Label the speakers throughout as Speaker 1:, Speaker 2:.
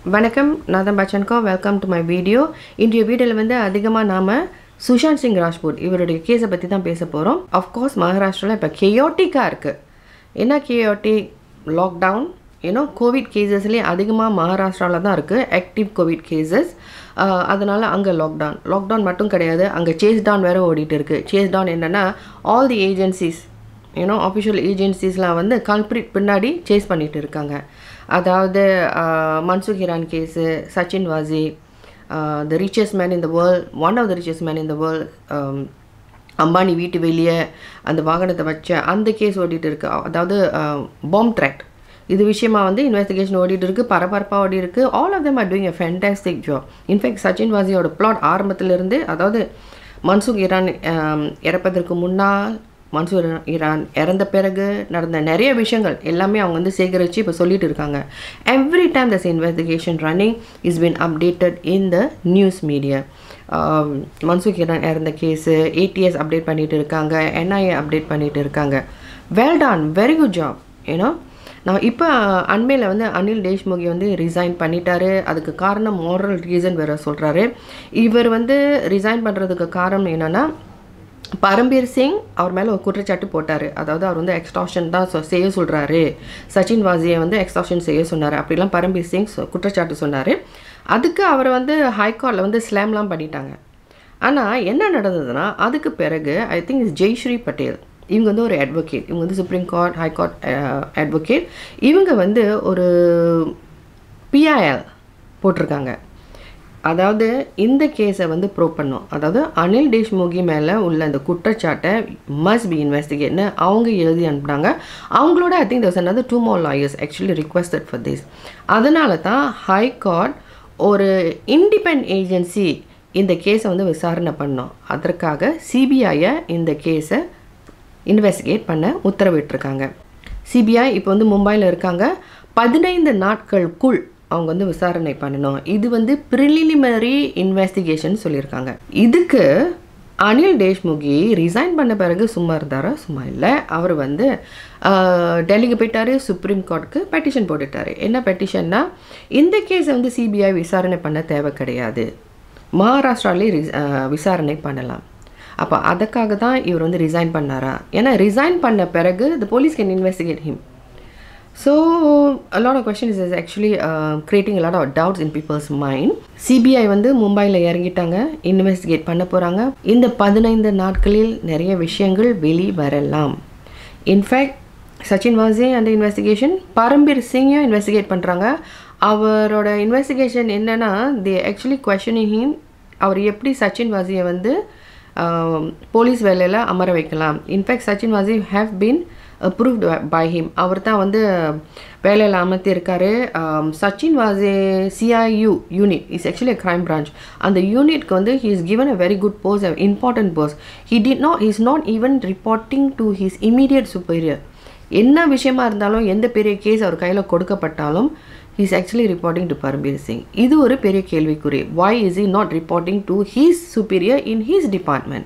Speaker 1: வணக்கம் நான் தான் பச்சன்கோ வெல்கம் டு மை வீடியோ இன்றைய வீடியோவில் வந்து அதிகமாக நாம் சுஷாந்த் சிங் ராஜ்பூட் இவருடைய கேஸை பற்றி தான் பேச போகிறோம் அஃப்கோர்ஸ் மகாராஷ்டிராவில் இப்போ கெயோட்டிக்காக இருக்குது என்ன கெயோட்டிக் லாக்டவுன் ஏன்னா கோவிட் கேசஸ்லேயே அதிகமாக மகாராஷ்டிராவில் தான் இருக்குது ஆக்டிவ் கோவிட் கேசஸ் அதனால் அங்கே லாக்டவுன் லாக்டவுன் மட்டும் கிடையாது அங்கே சேஸ் டவுன் வேறு ஓடிட்டு இருக்குது சேஸ் டவுன் என்னென்னா ஆல் தி ஏஜென்சிஸ் ஏன்னோ அஃபிஷியல் ஏஜென்சிஸ்லாம் வந்து கல்பிரிட் பின்னாடி சேஸ் பண்ணிட்டு இருக்காங்க அதாவது Mansukh ஹிரான் case Sachin Vaze the richest man in the world one of the richest man in the world Ambani வீட்டு வெளியே அந்த வாகனத்தை வச்ச அந்த கேஸ் ஓடிட்டு இருக்கு அதாவது பாம் த்ரெட் இது விஷயமா வந்து இன்வெஸ்டிகேஷன் ஓடிட்டு இருக்கு பரபரப்பாக ஓடி இருக்கு all of them are doing a fantastic job in fact Sachin வாசியோட பிளாட் ஆரம்பத்திலிருந்து அதாவது மன்சூக் ஈரான் இறப்பதற்கு முன்னால் மன்சூர் ஈரான் இறந்த பிறகு நடந்த நிறைய விஷயங்கள் எல்லாமே அவங்க வந்து சேகரித்து இப்போ சொல்லிட்டு இருக்காங்க every time thus investigation running is been updated in the news media Mansukh Hiran இறந்த கேஸு ஏடிஎஸ் அப்டேட் பண்ணிட்டு இருக்காங்க என்ஐஏ அப்டேட் பண்ணிட்டு இருக்காங்க well done very good job ஏன்னா நான் இப்போ அண்மையில் வந்து அனில் தேஷ்முகி வந்து ரிசைன் பண்ணிட்டாரு அதுக்கு காரணம் மோரல் ரீசன் வேறு சொல்கிறாரு இவர் வந்து ரிசைன் பண்ணுறதுக்கு காரணம் என்னென்னா பரம்பீர் சிங் அவர் மேலே ஒரு குற்றச்சாட்டு போட்டார் அதாவது அவர் வந்து எக்ஸ்டாஷன் தான் செய்ய சொல்கிறாரு சச்சின் வாசியை வந்து எக்ஸ்டாஷன் செய்ய சொன்னார் அப்படிலாம் பரம்பீர் சிங் குற்றச்சாட்டு சொன்னார் அதுக்கு அவர் வந்து ஹைகோர்ட்டில் வந்து ஸ்லாம்லாம் பண்ணிட்டாங்க ஆனால் என்ன நடந்ததுன்னா அதுக்கு பிறகு I think is Jaishri Patil இவங்க வந்து ஒரு அட்வொகேட் இவங்க வந்து சுப்ரீம் கோர்ட் ஹைகோர்ட் அட்வொகேட் இவங்க வந்து ஒரு பிஐஎல் போட்டிருக்காங்க அதாவது இந்த கேஸை வந்து ப்ரூவ் பண்ணோம் அதாவது அனில் தேஷ்முகி மேலே உள்ள அந்த குற்றச்சாட்டை மஸ்ட் பி இன்வெஸ்டிகேட்னு அவங்க எழுதி அனுப்புனாங்க அவங்களோட I think thus another two more lawyers actually requested for this அதனால தான் ஹைகோர்ட் ஒரு இண்டிபெண்ட் ஏஜென்சி இந்த கேஸை வந்து விசாரணை பண்ணோம் அதற்காக சிபிஐயை இந்த கேஸை இன்வெஸ்டிகேட் பண்ண உத்தரவிட்டிருக்காங்க சிபிஐ இப்போ வந்து மும்பையில் இருக்காங்க பதினைந்து நாட்களுக்குள் அவங்க வந்து விசாரணை பண்ணணும் இது வந்து ப்ரிலிமினரி இன்வெஸ்டிகேஷன் சொல்லியிருக்காங்க இதுக்கு அனில் தேஷ்முகி ரிசைன் பண்ண பிறகு சும்மா இருந்தாரா சும்மா இல்லை அவர் வந்து டெல்லிக்கு போயிட்டாரு சுப்ரீம் கோர்ட்டுக்கு பெட்டிஷன் போட்டுட்டாரு என்ன பெட்டிஷன்னா இந்த கேஸை வந்து சிபிஐ விசாரணை பண்ண தேவை கிடையாது மகாராஷ்டிராலே விசாரணை பண்ணலாம் அப்போ அதுக்காக தான் இவர் வந்து ரிசைன் பண்ணாரா ஏன்னா ரிசைன் பண்ண பிறகு the police can investigate him so a lot of questions is actually uh, creating a lot of doubts in people's mind CBI வந்து மும்பையில் இறங்கிட்டாங்க இன்வெஸ்டிகேட் பண்ண போகிறாங்க இந்த பதினைந்து நாட்களில் நிறைய விஷயங்கள் வெளி வரலாம் இன்ஃபேக்ட் சச்சின் வாசே அந்த இன்வெஸ்டிகேஷன் பரம்பீர் சிங்கையும் இன்வெஸ்டிகேட் பண்ணுறாங்க அவரோட இன்வெஸ்டிகேஷன் என்னென்னா தி ஆக்சுவலி கொஷனிங் ஹிம் அவர் எப்படி சச்சின் வாசியை வந்து போலீஸ் வேலையில் அமர வைக்கலாம் in fact Sachin Vaze have been approved by him அவர் தான் வந்து வேலையில் அமர்த்தியிருக்காரு Sachin was a CIU unit is actually crime branch அந்த யூனிட்க்கு வந்து he is given a very good post important post he did not is not even reporting to his immediate superior என்ன விஷயமா இருந்தாலும் எந்த பெரிய கேஸ் அவர் கையில் கொடுக்கப்பட்டாலும் he's actually reporting to Parambir Singh இது ஒரு பெரிய கேள்விக்குறி why is he not reporting to his superior in his department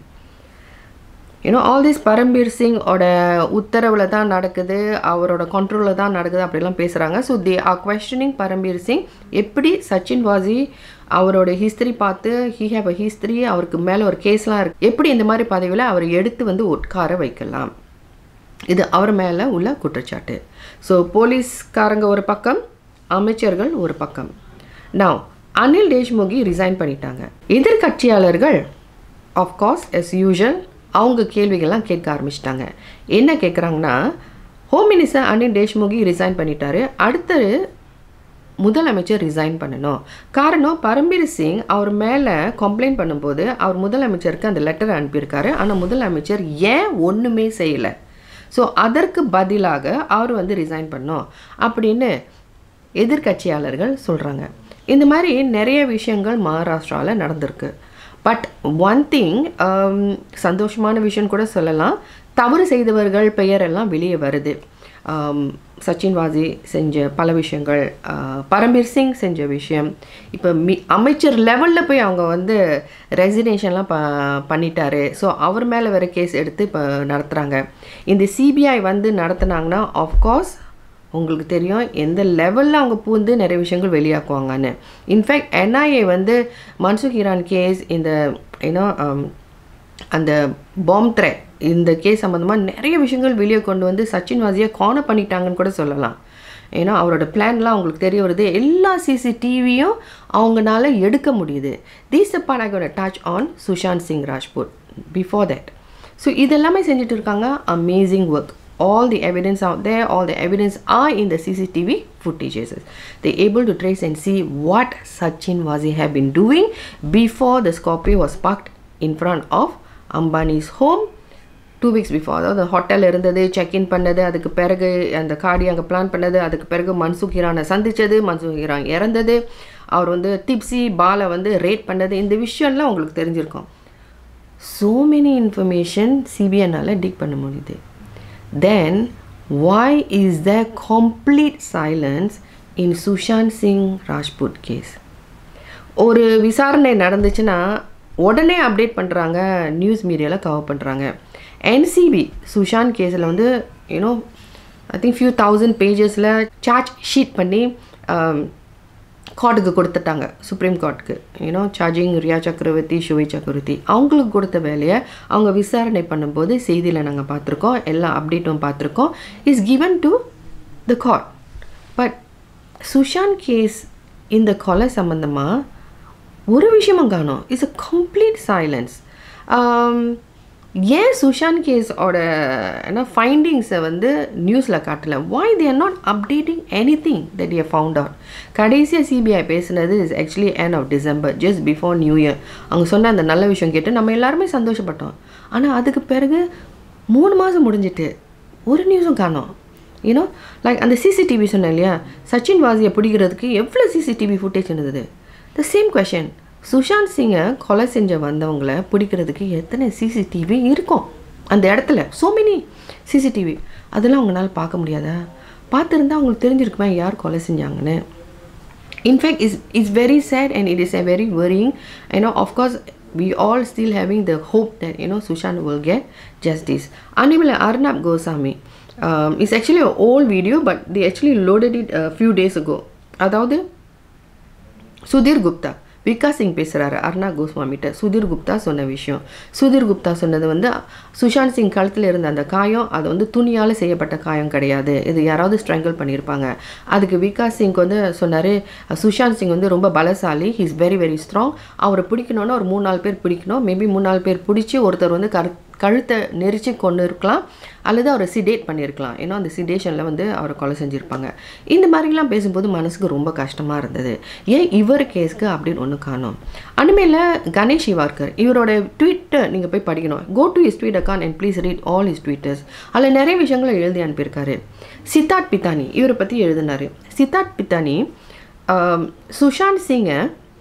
Speaker 1: ஏன்னோ ஆல் திஸ் பரம்பீர் சிங்கோட உத்தரவில் தான் நடக்குது அவரோட கண்ட்ரோலில் தான் நடக்குது அப்படிலாம் பேசுகிறாங்க so they are questioning Parambir Singh எப்படி சச்சின் வாசி அவரோட ஹிஸ்திரி பார்த்து ஹீ ஹேவ் அ ஹிஸ்திரி அவருக்கு மேலே ஒரு கேஸ்லாம் இருக்குது எப்படி இந்த மாதிரி பதவியில் அவர் எடுத்து வந்து உட்கார வைக்கலாம் இது அவர் மேலே உள்ள குற்றச்சாட்டு ஸோ போலீஸ்காரங்க ஒரு பக்கம் அமைச்சர்கள் ஒரு பக்கம் நான் அனில் தேஷ்முகி ரிசைன் பண்ணிட்டாங்க எதிர்கட்சியாளர்கள் ஆஃப்கோர்ஸ் எஸ் யூஷுவல் அவங்க கேள்விகள்லாம் கேட்க ஆரம்பிச்சிட்டாங்க என்ன கேட்குறாங்கன்னா home minister Anil Deshmukh resign பண்ணிட்டாரு அடுத்தது முதலமைச்சர் ரிசைன் பண்ணணும் காரணம் பரம்பீர் சிங் அவர் மேலே கம்ப்ளைண்ட் பண்ணும்போது அவர் முதலமைச்சருக்கு அந்த லெட்டரை அனுப்பியிருக்காரு ஆனால் முதலமைச்சர் ஏன் ஒன்றுமே செய்யலை ஸோ அதற்கு பதிலாக அவர் வந்து ரிசைன் பண்ணோம் அப்படின்னு எதிர்கட்சியாளர்கள் சொல்கிறாங்க இந்த மாதிரி நிறைய விஷயங்கள் மகாராஷ்டிராவில் நடந்திருக்கு பட் ஒன் திங் சந்தோஷமான விஷயம் கூட சொல்லலாம் தவறு செய்தவர்கள் பெயரெல்லாம் வெளியே வருது சச்சின் வாசி செஞ்ச பல விஷயங்கள் பரம்பீர் சிங் செஞ்ச விஷயம் இப்போ மி அமைச்சர் லெவலில் போய் அவங்க வந்து ரெசினேஷன்லாம் ப பண்ணிட்டாரு ஸோ அவர் மேலே வேறு கேஸ் எடுத்து இப்போ நடத்துகிறாங்க இந்த சிபிஐ வந்து நடத்துனாங்கன்னா ஆஃப்கோர்ஸ் உங்களுக்கு தெரியும் எந்த லெவலில் அவங்க பூந்து நிறைய விஷயங்கள் வெளியாக்குவாங்கன்னு இன்ஃபேக்ட் என்ஐஏ வந்து மன்சுக் ஈரான் கேஸ் இந்த ஏன்னோ அந்த பாம் த்ரெ இந்த கேஸ் சம்மந்தமாக நிறைய விஷயங்கள் வெளியே கொண்டு வந்து சச்சின் வாசியை கார்னர் பண்ணிட்டாங்கன்னு கூட சொல்லலாம் ஏன்னா அவரோட பிளான்லாம் அவங்களுக்கு தெரிய வருது எல்லா சிசிடிவியும் அவங்கனால எடுக்க முடியுது these upon I gotta touch on Sushant Singh Rajput before that so இதெல்லாமே செஞ்சுட்டு இருக்காங்க amazing work all the evidence out there all the evidence are in the cctv footages they able to trace and see what sachin wazi have been doing before the scorpio was parked in front of ambani's home two weeks before அதாவது hotel இருந்தது check in பண்ணது அதுக்கு பிறகு அந்த காடி அங்கே plan பண்ணது அதுக்கு பிறகு மன்சூக் ஹிரானை சந்தித்தது மன்சூக் ஹிரான் இறந்தது அவர் வந்து டிப்ஸி பாலை வந்து ரேட் பண்ணது இந்த விஷயம்லாம் உங்களுக்கு தெரிஞ்சிருக்கும் ஸோ மெனி இன்ஃபர்மேஷன் சிபிஐனால் டிக் பண்ண முடியுது then why is the complete silence in Sushant Singh Rajput case ஒரு விசாரணை நடந்துச்சுன்னா உடனே அப்டேட் பண்ணுறாங்க நியூஸ் மீடியாவில் கவர் பண்ணுறாங்க என்சிபி சுஷாந்த் கேஸில் வந்து you know I think few thousand பேஜஸில் சார்ஜ் ஷீட் பண்ணி கோர்ட்டுக்கு கொடுத்துட்டாங்க சுப்ரீம் கோர்ட்டுக்கு யூனோ சார்ஜிங் ரியா சக்கரவர்த்தி ஷுவை சக்கரவர்த்தி அவங்களுக்கு கொடுத்த வேலையை அவங்க விசாரணை பண்ணும்போது செய்தியில் நாங்கள் பார்த்துருக்கோம் எல்லா அப்டேட்டும் பார்த்துருக்கோம் is given to the court but Sushant case இந்த கொலை சம்மந்தமாக ஒரு விஷயமும் காணும் இட்ஸ் அ கம்ப்ளீட் சைலன்ஸ் ஏன் சுஷாந்த் கேஸோட என்ன ஃபைண்டிங்ஸை வந்து நியூஸில் காட்டலை why they are not updating any thing that you found out கடைசியாக சிபிஐ பேசுனது is actually end of December just before new year அவங்க சொன்ன அந்த நல்ல விஷயம் கேட்டு நம்ம எல்லாருமே சந்தோஷப்பட்டோம் ஆனால் அதுக்கு பிறகு மூணு மாதம் முடிஞ்சிட்டு ஒரு நியூஸும் காணோம் யூனோ லைக் அந்த சிசிடிவி சொன்னேன் இல்லையா சச்சின் வாசியை பிடிக்கிறதுக்கு எவ்வளோ சிசிடிவி ஃபுட்டேஜ் இருந்தது த சேம் கொஷின் சுஷாந்த் சிங்கை கொலை செஞ்ச வந்தவங்கள பிடிக்கிறதுக்கு எத்தனை சிசிடிவி இருக்கும் அந்த இடத்துல ஸோ மெனி சிசிடிவி அதெல்லாம் அவங்களால பார்க்க முடியாதா பார்த்துருந்தா அவங்களுக்கு தெரிஞ்சிருக்குமே யார் கொலை செஞ்சாங்கன்னு in fact is it's very sad and it is a very worrying you know of course we all still having the hope that you know Sushant will get justice. Animal Arnab Goswami. Um, it's actually an old video, but they actually loaded it a few days ago. அதாவது சுதீர் குப்தா விகாஸ் சிங் பேசுகிறாரு அர்ணா கோஸ்வாமிகிட்ட சுதீர் குப்தா சொன்ன விஷயம் சுதீர் குப்தா சொன்னது வந்து சுஷாந்த் சிங் கழுத்தில் இருந்த அந்த காயம் அது வந்து துணியால் செய்யப்பட்ட காயம் கிடையாது இது யாராவது ஸ்ட்ரங்கிள் பண்ணியிருப்பாங்க அதுக்கு விகாஸ் சிங் வந்து சொன்னார் சுஷாந்த் சிங் வந்து ரொம்ப பலசாலி ஹீஸ் வெரி வெரி ஸ்ட்ராங் அவரை பிடிக்கணுன்னா ஒரு மூணு நாலு பேர் பிடிக்கணும் மேபி மூணு நாலு பேர் பிடிச்சி ஒருத்தர் வந்து கரு கழுத்தை நெரிச்சு கொண்டு இருக்கலாம் அல்லது அவரை சிடேட் பண்ணியிருக்கலாம் ஏன்னா அந்த சிடேஷனில் வந்து அவரை கொலை செஞ்சுருப்பாங்க இந்த மாதிரிலாம் பேசும்போது மனசுக்கு ரொம்ப கஷ்டமாக இருந்தது ஏன் இவர் கேஸ்க்கு அப்படின்னு ஒன்று காணும் அனிமேல கணேஷ் இவார்கர் இவரோட ட்வீட்டை நீங்கள் போய் படிக்கணும் go to his tweet account and please read all his tweeters அதில் நிறைய விஷயங்களை எழுதி அனுப்பியிருக்காரு சித்தார்த் பித்தானி இவரை பற்றி எழுதினார் சித்தார்த் பித்தானி சுஷாந்த் சிங்கை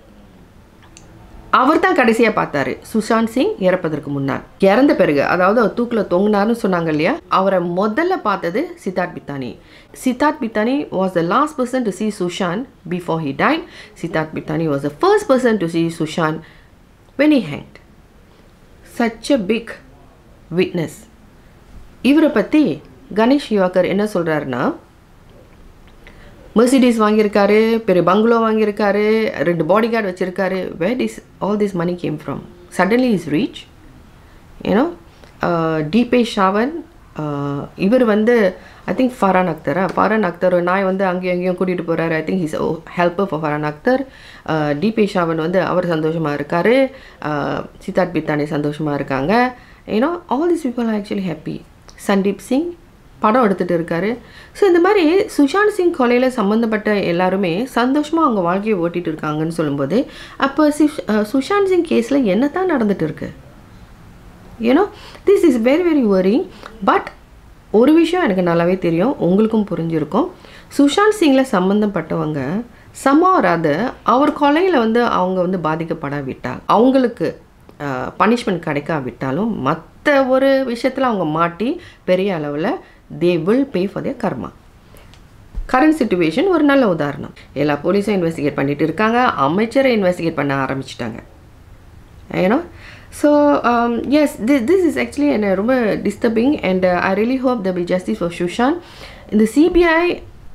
Speaker 1: அவர் தான் கடைசியாக பார்த்தாரு சுஷாந்த் சிங் இறப்பதற்கு முன்னாள் இறந்த பிறகு அதாவது அவர் தூக்கில் தொங்கினார்னு சொன்னாங்க இல்லையா அவரை முதல்ல பார்த்தது Siddharth Pithani Siddharth Pithani was the last person to see Sushant before he died Siddharth Pithani was the first person to see Sushant when he hanged such a big witness இவரை பற்றி கணேஷ் யுவாக்கர் என்ன சொல்கிறாருன்னா மெர்சிடிஸ் வாங்கியிருக்காரு பெரிய பங்களோ வாங்கியிருக்காரு ரெண்டு பாடி கார்டு வச்சுருக்காரு where is all this money came from suddenly is rich ஏன்னோ டிபே ஷாவன் இவர் வந்து ஐ திங்க் ஃபரான் அக்தரா ஃபரான் அக்தர் நாய் வந்து அங்கேயும் அங்கேயும் கூட்டிகிட்டு போகிறாரு I think his helper for Farhan Akhtar Dipesh Sawant வந்து அவர் சந்தோஷமாக இருக்கார் சித்தார்த் பித்தானி சந்தோஷமாக இருக்காங்க ஏன்னோ all this people are actually happy Sandeep Singh படம் எடுத்துகிட்டு இருக்காரு ஸோ இந்த மாதிரி சுஷாந்த் சிங் கொலையில் சம்மந்தப்பட்ட எல்லாருமே சந்தோஷமாக அவங்க வாழ்க்கையை ஓட்டிகிட்டு இருக்காங்கன்னு சொல்லும்போது அப்போ சிஷ் சுஷாந்த் சிங் கேஸில் என்ன தான் நடந்துட்டு இருக்கு ஏன்னோ this is very very worry but ஒரு விஷயம் எனக்கு நல்லாவே தெரியும் உங்களுக்கும் புரிஞ்சிருக்கும் சுஷாந்த் சிங்கில் சம்மந்தப்பட்டவங்க சமாராத அவர் கொலையில் வந்து அவங்க வந்து பாதிக்கப்படாவிட்டால் அவங்களுக்கு பனிஷ்மெண்ட் கிடைக்காவிட்டாலும் மற்ற ஒரு விஷயத்தில் அவங்க மாட்டி பெரிய அளவில் they will pay for their karma current situation ஒரு நல்ல உதாரணம் எல்லா போலீஸும் இன்வெஸ்டிகேட் பண்ணிட்டு இருக்காங்க அமைச்சரை இன்வெஸ்டிகேட் பண்ண ஆரம்பிச்சிட்டாங்க ஏன்னா so yes the this is actually என்ன ரொம்ப disturbing and I really hope the be justice for Sushant இந்த சிபிஐ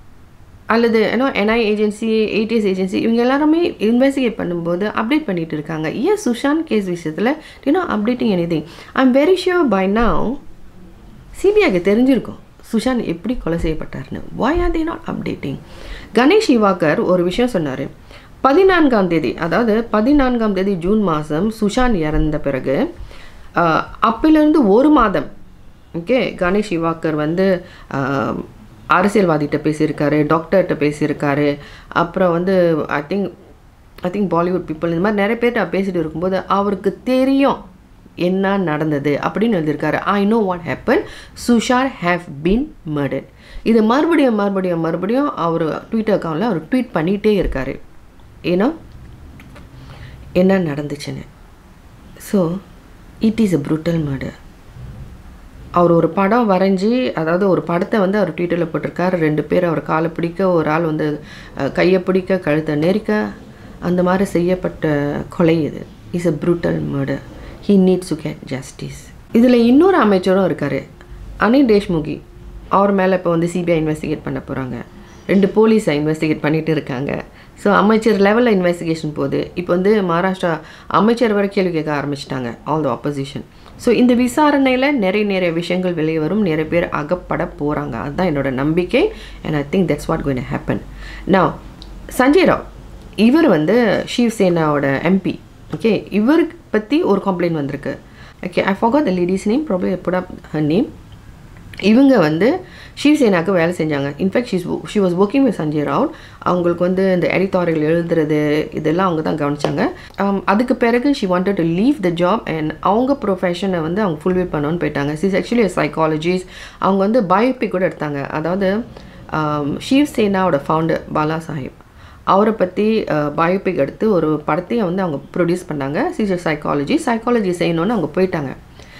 Speaker 1: அல்லது ஏன்னா என்ஐ ஏஜென்சி ஏடிஎஸ் ஏஜென்சி இவங்க எல்லாருமே இன்வெஸ்டிகேட் பண்ணும்போது அப்டேட் பண்ணிட்டு இருக்காங்க ஏன் சுஷாந்த் கேஸ் விஷயத்தில் you know updating any thing I am very sure by now சிபிஐக்கு தெரிஞ்சிருக்கும் சுஷாந்த் எப்படி கொலை செய்யப்பட்டார்னு why are they not updating Ganesh Hiwarkar ஒரு விஷயம் சொன்னார் பதினான்காம் தேதி அதாவது பதினான்காம் தேதி ஜூன் மாதம் சுஷாந்த் இறந்த பிறகு ஆஹ், அப்பிலிருந்து ஒரு மாதம் ஓகே கணேஷ் இவாக்கர் வந்து ஆஹ், அரசியல்வாதிகிட்ட பேசியிருக்காரு டாக்டர்கிட்ட பேசியிருக்காரு அப்புறம் வந்து I think I think Bollywood people இந்த மாதிரி நிறைய பேர்கிட்ட பேசிட்டு இருக்கும்போது அவருக்கு தெரியும் என்ன நடந்தது அப்படின்னு எழுதியிருக்காரு ஐ நோ வாட் ஹேப்பன் சுஷார் ஹேவ் பீன் மர்டர் இது மறுபடியும் மறுபடியும் மறுபடியும் அவர் ட்விட்டர் அக்கௌண்ட்டில் அவர் ட்வீட் பண்ணிகிட்டே இருக்காரு ஏன்னா என்ன நடந்துச்சுன்னு so it is a brutal murder அவர் ஒரு படம் வரைஞ்சி அதாவது ஒரு படத்தை வந்து அவர் ட்விட்டரில் போட்டிருக்காரு ரெண்டு பேர் அவர் காலை பிடிக்க ஒரு ஆள் வந்து அஹ், கையை பிடிக்க கழுத்தை நெரிக்க அந்த மாதிரி செய்யப்பட்ட கொலை இது is a brutal murder he needs to get justice இதில் இன்னொரு அமைச்சரும் இருக்கார் அனில் தேஷ்முகி அவர் மேலே இப்போ வந்து சிபிஐ இன்வெஸ்டிகேட் பண்ண போகிறாங்க ரெண்டு போலீஸை இன்வெஸ்டிகேட் பண்ணிட்டு இருக்காங்க ஸோ அமைச்சர் லெவலில் இன்வெஸ்டிகேஷன் போகுது இப்போ வந்து மகாராஷ்டிரா அமைச்சர் வரை கேள்வி கேட்க ஆரம்பிச்சிட்டாங்க ஆல் த ஆப்போசிஷன் ஸோ இந்த விசாரணையில் நிறைய நிறைய விஷயங்கள் வெளியே வரும் நிறைய பேர் அகப்பட போகிறாங்க அதுதான் என்னோட நம்பிக்கை and I think that's what going happen நான் சஞ்சய் ராவ் இவர் வந்து சிவசேனாவோட எம்பி ஓகே இவருக்கு பற்றி ஒரு கம்ப்ளைண்ட் வந்திருக்கு okay I forgot the ladies name problem put up her name இவங்க வந்து சிவசேனாக்கு வேலை செஞ்சாங்க in fact she's she was working with Sanjay Raut அவங்களுக்கு வந்து இந்த எடிட்டாரியல் எழுதுறது இதெல்லாம் அவங்க தான் கவனிச்சாங்க Um, அதுக்கு பிறகு she wanted to leave the job and அவங்க ப்ரொஃபஷனை வந்து அவங்க ஃபுல்ஃபில் பண்ணணும்னு போயிட்டாங்க சிஸ் ஆக்சுவலி சைக்காலஜிஸ்ட் அவங்க வந்து பயோபிக் கூட எடுத்தாங்க அதாவது um, சிவசேனாவோட ஃபவுண்டர் பாலா சாஹிப் அவரை பற்றி பயோபிக் எடுத்து ஒரு படத்தையும் வந்து அவங்க ப்ரொடியூஸ் பண்ணாங்க சிஸ் சைக்காலஜி சைக்காலஜி செய்யணும்னு அவங்க போயிட்டாங்க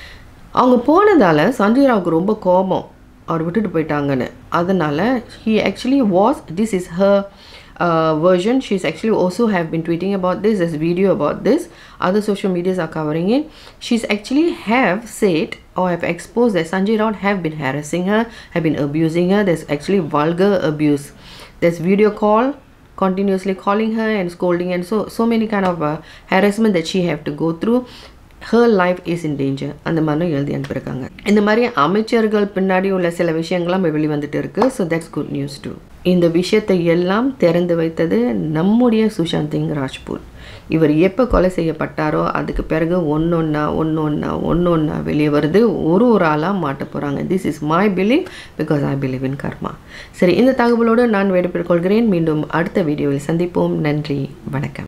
Speaker 1: அவங்க போனதால் சஞ்சய் ராவுக்கு ரொம்ப கோபம் அவர் விட்டுட்டு போயிட்டாங்கன்னு அதனால் he actually was this is her version she's actually also have been tweeting about this there's video about this other social medias are covering it she's actually have said or have exposed that sanjay raut have been harassing her have been abusing her there's actually vulgar abuse there's video call continuously calling her and scolding and so so many kind of uh, harassment that she have to go through her life is in danger அந்த மாதிரி எழுதி அனுப்பியிருக்காங்க இந்த மாதிரி அமைச்சர்கள் பின்னாடி உள்ள சில விஷயங்கள்லாம் இப்ப வெளிவந்துட்டு இருக்கு so that's good news to இந்த விஷயத்தை எல்லாம் திறந்து வைத்தது நம்முடைய சுஷாந்த் சிங் ராஜ்பூத் இவர் எப்போ கொலை செய்யப்பட்டாரோ அதுக்கு பிறகு ஒன்னொன்னா ஒன்னொன்னா ஒன்னொன்னா வெளியே வருது ஒரு ஒரு ஆளாக மாட்ட போகிறாங்க this is my believe because I believe in karma சரி இந்த தகவலோடு நான் விடைபெற்றுக் கொள்கிறேன் மீண்டும் அடுத்த வீடியோவில் சந்திப்போம் நன்றி வணக்கம்